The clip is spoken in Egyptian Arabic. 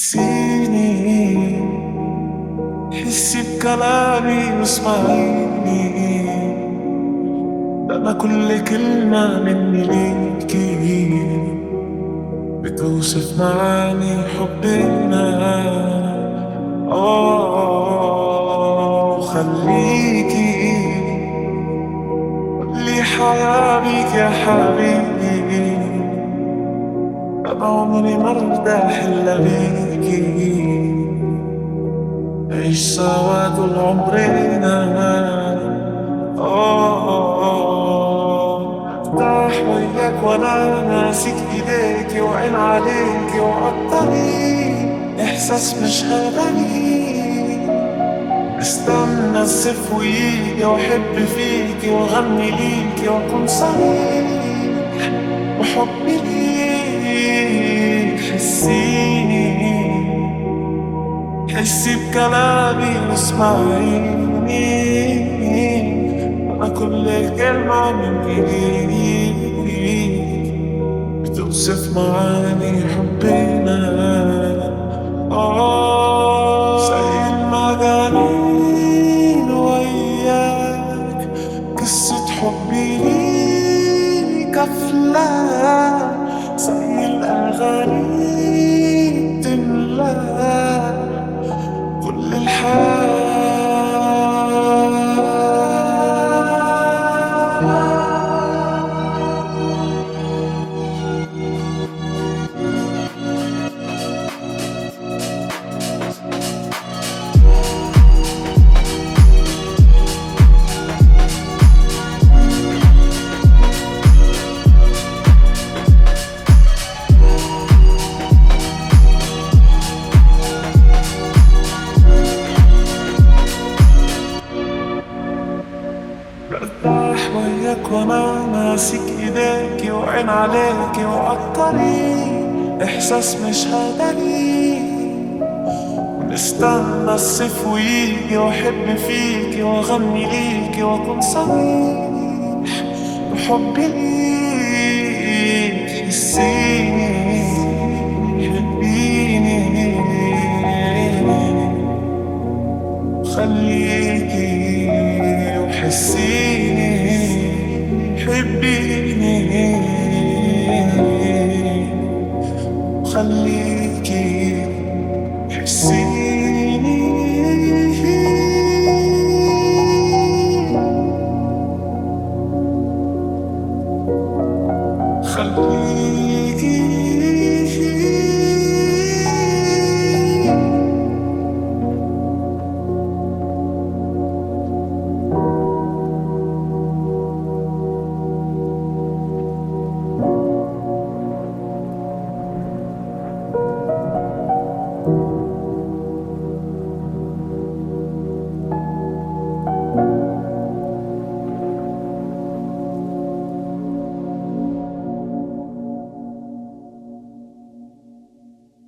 حسيني حسي بكلامي واسمعيني ده أنا كل كلمة مني ليكي بتوصف معاني حبنا آه خليكي لي حياة بيك يا حبيبي أنا عمري ما ارتاح إلا بيكي عيش سوا طول عمرنا آه ارتاح وياك وأنا ماسك إيديكي وعين عليكي وعالطريق إحساس مش هبني استنى الصيف ويجي واحب فيكي واغني ليكي واكون صريح وحبي ليك حسيني حسي بكلامي واسمعيني انا كل كلمة مني ليك بتوصف معاني حبنا آه زي المجانين وياك قصة حبي ليك أفلام زي الأغاني تملى كل الحياة برتاح وياك وانا ماسك ايديكي وعين عليكي وعالطريق احساس مش هداني ونستنى الصيف ويجي واحب فيكي واغني ليكي واكون صريح بحبي ليك حسيني حبيني خليكي وحسيني حبيني خليكي حسيني خليكي thank you